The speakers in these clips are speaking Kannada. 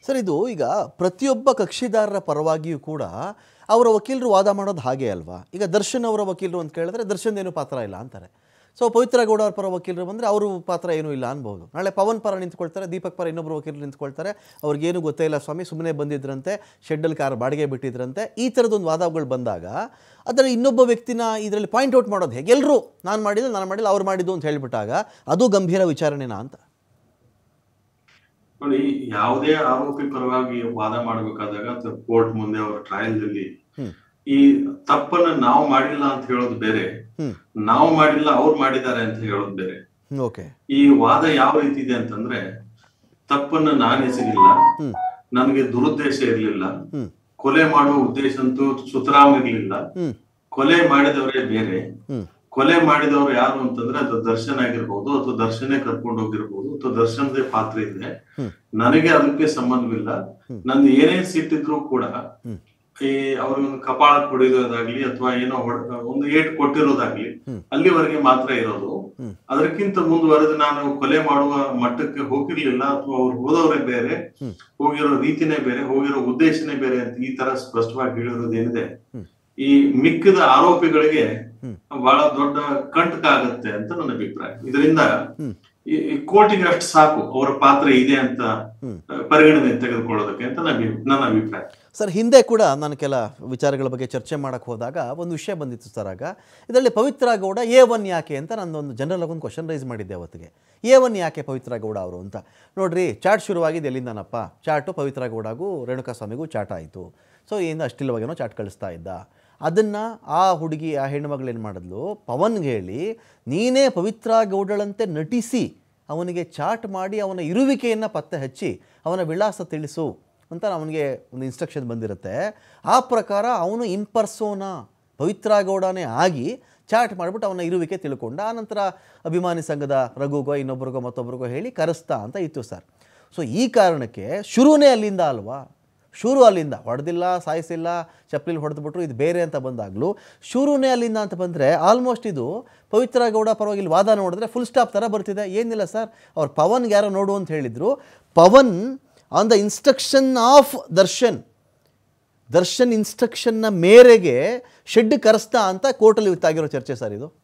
ಸರ್ ಇದು ಈಗ ಪ್ರತಿಯೊಬ್ಬ ಕಕ್ಷಿದಾರರ ಪರವಾಗಿಯೂ ಕೂಡ ಅವರ ವಕೀಲರು ವಾದ ಮಾಡೋದು ಹಾಗೆ ಅಲ್ವಾ ಈಗ ದರ್ಶನ್ ಅವರ ವಕೀಲರು ಅಂತ ಕೇಳಿದ್ರೆ ದರ್ಶನ್ ಏನು ಪಾತ್ರ ಇಲ್ಲ ಅಂತಾರೆ ಸೊ ಪವಿತ್ರ ಗೌಡ ಅವ್ರ ಪರ ವಕೀಲರು ಬಂದರೆ ಅವರು ಪಾತ್ರ ಏನೂ ಇಲ್ಲ ಅನ್ಬೋದು ನಾಳೆ ಪವನ್ ಪರ ನಿಂತ್ಕೊಳ್ತಾರೆ ದೀಪಕ್ ಪರ ಇನ್ನೊಬ್ಬರು ವಕೀಲರು ನಿಂತ್ಕೊಳ್ತಾರೆ ಅವ್ರಿಗೇನು ಗೊತ್ತೇ ಇಲ್ಲ ಸ್ವಾಮಿ ಸುಮ್ಮನೆ ಬಂದಿದ್ರಂತೆ ಶೆಡ್ಡಲ್ಲಿ ಕಾರ್ ಬಾಡಿಗೆ ಬಿಟ್ಟಿದ್ರಂತೆ ಈ ಥರದೊಂದು ವಾದಗಳು ಬಂದಾಗ ಅದರ ಇನ್ನೊಬ್ಬ ವ್ಯಕ್ತಿನ ಇದರಲ್ಲಿ ಪಾಯಿಂಟ್ ಔಟ್ ಮಾಡೋದು ಹೇಗೆ ಎಲ್ಲರೂ ನಾನು ಮಾಡಿಲ್ಲ ನಾನು ಮಾಡಿಲ್ಲ ಅವ್ರು ಮಾಡಿದ್ದು ಅಂತ ಹೇಳಿಬಿಟ್ಟಾಗ ಅದು ಗಂಭೀರ ವಿಚಾರಣೆನಾ ಅಂತ ನೋಡಿ ಯಾವುದೇ ಆರೋಪಿ ಪರವಾಗಿ ವಾದ ಮಾಡಬೇಕಾದಾಗ ಅಥವಾ ಕೋರ್ಟ್ ಮುಂದೆ ಅವರ ಟ್ರಯಲ್ ದಲ್ಲಿ ಹ್ಮ್. ಈ ತಪ್ಪನ್ನ ನಾವು ಮಾಡಿಲ್ಲ ಅಂತ ಹೇಳೋದು ಬೇರೆ ಹ್ಮ್. ನಾವು ಮಾಡಿಲ್ಲ ಅವ್ರು ಮಾಡಿದ್ದಾರೆ ಅಂತ ಹೇಳೋದು ಬೇರೆ ಓಕೆ ಈ ವಾದ ಯಾವ ರೀತಿ ಇದೆ ಅಂತಂದ್ರೆ ತಪ್ಪನ್ನ ನಾನು ಎಸಗಿಲ್ಲ ಹ್ಮ್. ನನಗೆ ದುರುದ್ದೇಶ ಇರ್ಲಿಲ್ಲ ಹ್ಮ್. ಕೊಲೆ ಮಾಡುವ ಉದ್ದೇಶ ಅಂತೂ ಸುತರಾಮ್ ಇರ್ಲಿಲ್ಲ ಹ್ಮ್. ಕೊಲೆ ಮಾಡಿದವರೇ ಬೇರೆ ಹ್ಮ್. ಕೊಲೆ ಮಾಡಿದವರು ಯಾರು ಅಂತಂದ್ರೆ ಅದು ದರ್ಶನ್ ಆಗಿರ್ಬೋದು ಅಥವಾ ದರ್ಶನೇ ಕರ್ಕೊಂಡು ಹೋಗಿರ್ಬೋದು ಅಥವಾ ದರ್ಶನದೇ ಪಾತ್ರ ಇದೆ ಹ್ಮ್. ನನಗೆ ಅದಕ್ಕೆ ಸಂಬಂಧವಿಲ್ಲ ಹ್ಮ್. ನಂದು ಏನೇ ಸಿಟ್ಟಿದ್ರು ಕೂಡ ಹ್ಮ್. ಈ ಅವ್ರಿಗೆ ಒಂದು ಕಪಾಳ ಕುಡಿಯೋದಾಗ್ಲಿ ಅಥವಾ ಏನೋ ಹೊಡ್- ಒಂದು ಏಟ್ ಕೊಟ್ಟಿರೋದಾಗ್ಲಿ ಹ್ಮ್. ಅಲ್ಲಿವರೆಗೆ ಮಾತ್ರ ಇರೋದು ಹ್ಮ್. ಅದಕ್ಕಿಂತ ಮುಂದುವರೆದು ನಾನು ಕೊಲೆ ಮಾಡುವ ಮಟ್ಟಕ್ಕೆ ಹೋಗಿರ್ಲಿಲ್ಲ ಅಥವಾ ಅವ್ರು ಹೋದವರೇ ಬೇರೆ ಹ್ಮ್. ಹೋಗಿರೋ ರೀತಿನೇ ಬೇರೆ ಹೋಗಿರೋ ಉದ್ದೇಶನೇ ಬೇರೆ ಅಂತ ಈ ತರ ಸ್ಪಷ್ಟವಾಗಿ ಹೇಳಿರೋದು ಏನಿದೆ ಹ್ಮ್. ಈ ಮಿಕ್ಕಿದ ಆರೋಪಿಗಳಿಗೆ ಹ್ಮ್. ಬಹಳ ದೊಡ್ಡ ಕಂಟಕ ಆಗತ್ತೆ ಅಂತ ನನ್ನ ಅಭಿಪ್ರಾಯ ಇದರಿಂದ ಹ್ಮ್. ಈ ಈ ಕೋರ್ಟಿಗೆ ಅಷ್ಟು ಸಾಕು ಅವರ ಪಾತ್ರ ಇದೆ ಅಂತ ಹ್ಮ್. ಆ, ಪರಿಗಣನೆ ತೆಗೆದುಕೊಳ್ಳೋದಕ್ಕೆ ಅಂತ ನನ್ನ ಅಭಿ- ನನ್ನ ಅಭಿಪ್ರಾಯ ಸರ್ ಹಿಂದೆ ಕೂಡ ನಾನು ಕೆಲ ವಿಚಾರಗಳ ಬಗ್ಗೆ ಚರ್ಚೆ ಮಾಡೋಕ್ಕೆ ಹೋದಾಗ ಒಂದು ವಿಷಯ ಬಂದಿತ್ತು ಸರ್ ಆಗ ಇದರಲ್ಲಿ ಪವಿತ್ರ ಗೌಡ ಎ ಒನ್ ಯಾಕೆ ಅಂತ ನಾನೊಂದು ಜನರಲ್ ಆಗಿ ಒಂದು ಕ್ವಶನ್ ರೈಸ್ ಮಾಡಿದ್ದೆ ಅವತ್ತಿಗೆ ಎ ಒನ್ ಯಾಕೆ ಪವಿತ್ರ ಗೌಡ ಅವರು ಅಂತ ನೋಡ್ರಿ ಚಾಟ್ ಶುರುವಾಗಿದ್ದು ಎಲ್ಲಿಂದನಪ್ಪ ಚಾಟು ಪವಿತ್ರ ಗೌಡಗೂ ರೇಣುಕಾ ಸ್ವಾಮಿಗೂ ಚಾಟ್ ಆಯಿತು ಸೊ ಇಂದ ಅಷ್ಟಿಲ್ವಾಗೇನೋ ಚಾಟ್ ಕಳಿಸ್ತಾ ಇದ್ದ ಅದನ್ನು ಆ ಹುಡುಗಿ ಆ ಹೆಣ್ಣುಮಗಳು ಏನು ಮಾಡಿದ್ಲು ಪವನ್ಗೆ ಹೇಳಿ ನೀನೇ ಪವಿತ್ರ ಗೌಡಳಂತೆ ನಟಿಸಿ ಅವನಿಗೆ ಚಾಟ್ ಮಾಡಿ ಅವನ ಇರುವಿಕೆಯನ್ನು ಪತ್ತೆ ಹಚ್ಚಿ ಅವನ ವಿಳಾಸ ತಿಳಿಸು ಅಂತ ಅವನಿಗೆ ಒಂದು ಇನ್ಸ್ಟ್ರಕ್ಷನ್ ಬಂದಿರುತ್ತೆ ಆ ಪ್ರಕಾರ ಅವನು ಇಂಪರ್ಸೋನಾ ಪವಿತ್ರ ಗೌಡನೇ ಆಗಿ ಚಾಟ್ ಮಾಡಿಬಿಟ್ಟು ಅವನ ಇರುವಿಕೆ ತಿಳ್ಕೊಂಡ ಆನಂತರ ಅಭಿಮಾನಿ ಸಂಘದ ರಘುಗೋ ಇನ್ನೊಬ್ರಿಗೋ ಮತ್ತೊಬ್ರಿಗೋ ಹೇಳಿ ಕರೆಸ್ತಾ ಅಂತ ಇತ್ತು ಸರ್ ಸೊ ಈ ಕಾರಣಕ್ಕೆ ಶುರುನೇ ಅಲ್ಲಿಂದ ಅಲ್ವಾ ಶುರು ಅಲ್ಲಿಂದ ಹೊಡೆದಿಲ್ಲ ಸಾಯಿಸಿಲ್ಲ ಚಪ್ಪಲಿಲಿ ಹೊಡೆದ್ಬಿಟ್ರು ಇದು ಬೇರೆ ಅಂತ ಬಂದಾಗಲೂ ಶುರುನೇ ಅಲ್ಲಿಂದ ಅಂತ ಬಂದರೆ ಆಲ್ಮೋಸ್ಟ್ ಇದು ಪವಿತ್ರ ಗೌಡ ಪರವಾಗಿ ಇಲ್ಲಿ ವಾದ ನೋಡಿದ್ರೆ ಫುಲ್ ಸ್ಟಾಪ್ ಥರ ಬರ್ತಿದೆ ಏನಿಲ್ಲ ಸರ್ ಅವ್ರು ಪವನ್ಗೆ ಯಾರೋ ನೋಡು ಅಂತ ಹೇಳಿದರು Pavan on the instruction of Darshan Darshan ಇನ್ಸ್ಟ್ರಕ್ಷನ್ನ ಮೇರೆಗೆ ಶೆಡ್ ಕರೆಸ್ತಾ ಅಂತ ಕೋರ್ಟಲ್ಲಿ ಇವತ್ತಾಗಿರೋ ಚರ್ಚೆ ಸರ್ ಇದು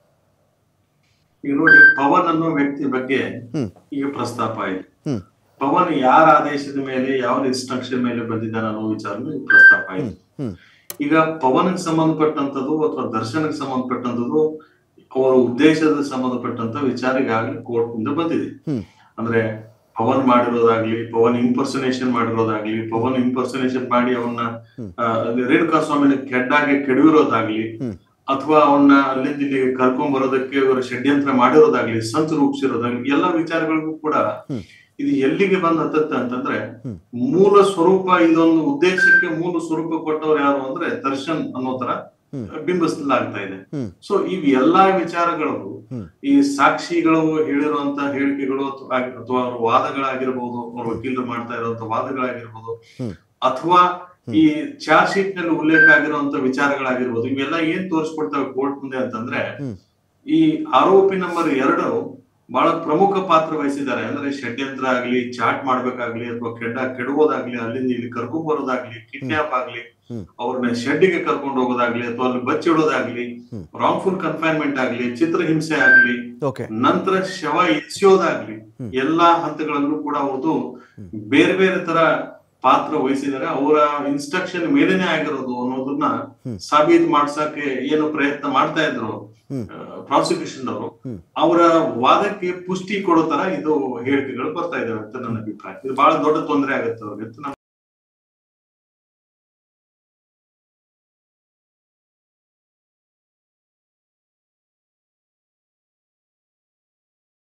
ಈಗ ನೋಡಿ ಪವನ್ ಅನ್ನೋ ವ್ಯಕ್ತಿ ಬಗ್ಗೆ ಹ್ಮ್. ಈಗ ಪ್ರಸ್ತಾಪ ಆಯ್ತು ಹ್ಮ್. ಪವನ್ ಯಾರ ಆದೇಶದ ಮೇಲೆ ಯಾವ ಇನ್ಸ್ಟ್ರಕ್ಷನ್ ಮೇಲೆ ಬಂದಿದ್ದಾನೆ ಅನ್ನೋ ವಿಚಾರನೂ ಈಗ ಪ್ರಸ್ತಾಪ ಆಯ್ತು ಹ್ಮ್. ಈಗ ಪವನ್ಗೆ ಸಂಬಂಧಪಟ್ಟಂತದ್ದು ಅಥವಾ ದರ್ಶನಕ್ಕೆ ಸಂಬಂಧಪಟ್ಟಂತದ್ದು ಅವರ ಉದ್ದೇಶದ ಸಂಬಂಧಪಟ್ಟಂತ ವಿಚಾರ ಈಗಾಗಲೇ ಕೋರ್ಟ್ ಮುಂದೆ ಬಂದಿದೆ ಹ್ಮ್. ಅಂದ್ರೆ ಪವನ್ ಮಾಡಿರೋದಾಗ್ಲಿ ಪವನ್ ಇಂಪರ್ಸನೇಷನ್ ಮಾಡಿರೋದಾಗ್ಲಿ ಪವನ್ ಇಂಪರ್ಸನೇಷನ್ ಮಾಡಿ ಅವನ್ನ ಹ್ಮ್. ಆ, ರೇಣುಕಾ ಸ್ವಾಮಿನ ಕೆಡ್ಡಾಗೆ ಕೆಡವಿರೋದಾಗ್ಲಿ ಹ್ಮ್. ಅಥವಾ ಅವನ್ನ ಅಲ್ಲಿಂದ ಇಲ್ಲಿಗೆ ಕರ್ಕೊಂಡ್ ಬರೋದಕ್ಕೆ ಇವರು ಷಡ್ಯಂತ್ರ ಮಾಡಿರೋದಾಗ್ಲಿ ಸಂತ ರೂಪಿಸಿರೋದಾಗ್ಲಿ ಎಲ್ಲಾ ವಿಚಾರಗಳಿಗೂ ಕೂಡ ಹ್ಮ್. ಇದು ಎಲ್ಲಿಗೆ ಬಂದ್ ಹತ್ತತ್ತೆ ಅಂತಂದ್ರೆ ಹ್ಮ್. ಮೂಲ ಸ್ವರೂಪ ಇದೊಂದು ಉದ್ದೇಶಕ್ಕೆ ಮೂಲ ಸ್ವರೂಪ ಕೊಟ್ಟವ್ರು ಯಾರು ಅಂದ್ರೆ ದರ್ಶನ್ ಅನ್ನೋ ತರ ಹ್ಮ್. ಬಿಂಬಿಸಲಾಗ್ತಾ ಇದೆ ಹ್ಮ್. ಸೊ ಇವ್ ಎಲ್ಲಾ ವಿಚಾರಗಳು ಹ್ಮ್. ಈ ಸಾಕ್ಷಿಗಳು ಹೇಳಿರುವಂತ ಹೇಳಿಕೆಗಳು ಅಥವಾ ಅಥವಾ ಅವ್ರ ವಾದಗಳಾಗಿರ್ಬೋದು ಅವ್ರ ವಕೀಲರು ಮಾಡ್ತಾ ಇರುವಂತ ವಾದಗಳಾಗಿರ್ಬೋದು ಹ್ಮ್. ಅಥವಾ ಈ ಚಾರ್ಜ್ ಶೀಟ್ ನಲ್ಲಿ ಉಲ್ಲೇಖ ಆಗಿರುವಂತ ವಿಚಾರಗಳಾಗಿರ್ಬೋದು ಇವೆಲ್ಲ ಏನ್ ತೋರಿಸ್ಕೊಡ್ತವೆ ಕೋರ್ಟ್ ಮುಂದೆ ಅಂತಂದ್ರೆ ಹ್ಮ್. ಈ ಆರೋಪಿ ನಂಬರ್ ಎರಡು ಬಹಳ ಪ್ರಮುಖ ಪಾತ್ರ ವಹಿಸಿದ್ದಾರೆ ಅಂದ್ರೆ ಷಡ್ಯಂತ್ರ ಆಗ್ಲಿ ಚಾಟ್ ಮಾಡ್ಬೇಕಾಗ್ಲಿ ಅಥವಾ ಕೆಡ್ಡ ಕೆಡುವುದಾಗ್ಲಿ ಅಲ್ಲಿಂದ ಇಲ್ಲಿ ಕರ್ಕೊಂಡ್ ಬರೋದಾಗ್ಲಿ ಕಿಡ್ನಾಪ್ ಆಗ್ಲಿ ಹ್ಮ್. ಅವ್ರನ್ನ ಶೆಡ್ಡಿಗೆ ಕರ್ಕೊಂಡು ಹೋಗೋದಾಗ್ಲಿ ಅಥವಾ ಅಲ್ಲಿ ಬಚ್ಚಿಡೋದಾಗ್ಲಿ ಹ್ಮ್. ರಾಂಗ್ಫುಲ್ ಕನ್ಫೈನ್ಮೆಂಟ್ ಆಗ್ಲಿ ಚಿತ್ರಹಿಂಸೆ ಆಗ್ಲಿ ಓಕೆ ನಂತರ ಶವ ಎಸೆಯೋದಾಗ್ಲಿ ಹ್ಮ್. ಎಲ್ಲಾ ಹಂತಗಳಲ್ಲೂ ಕೂಡ ಅವ್ರದ್ದು ಬೇರೆ ಬೇರೆ ತರ ಪಾತ್ರ ವಹಿಸಿದ್ದಾರೆ ಅವರ ಇನ್ಸ್ಟ್ರಕ್ಷನ್ ಮೇಲೇನೆ ಆಗಿರೋದು ಅನ್ನೋದನ್ನ ಹ್ಮ್. ಸಾಬೀತು ಮಾಡ್ಸಕ್ಕೆ ಏನು ಪ್ರಯತ್ನ ಮಾಡ್ತಾ ಇದ್ರು ಹ್ಮ್. ಪ್ರಾಸಿಕ್ಯೂಷನ್ ಅವರು ಹ್ಮ್. ಅವರ ವಾದಕ್ಕೆ ಪುಷ್ಟಿ ಕೊಡೋ ತರ ಇದು ಹೇಳಿಕೆಗಳು ಬರ್ತಾ ಇದಾವೆ ಅಂತ ನನ್ನ ಅಭಿಪ್ರಾಯ ಇದು ಬಹಳ ದೊಡ್ಡ ತೊಂದರೆ ಆಗುತ್ತೆ ಅವ್ರಿಗೆ ಅಂತ ನನ್ನ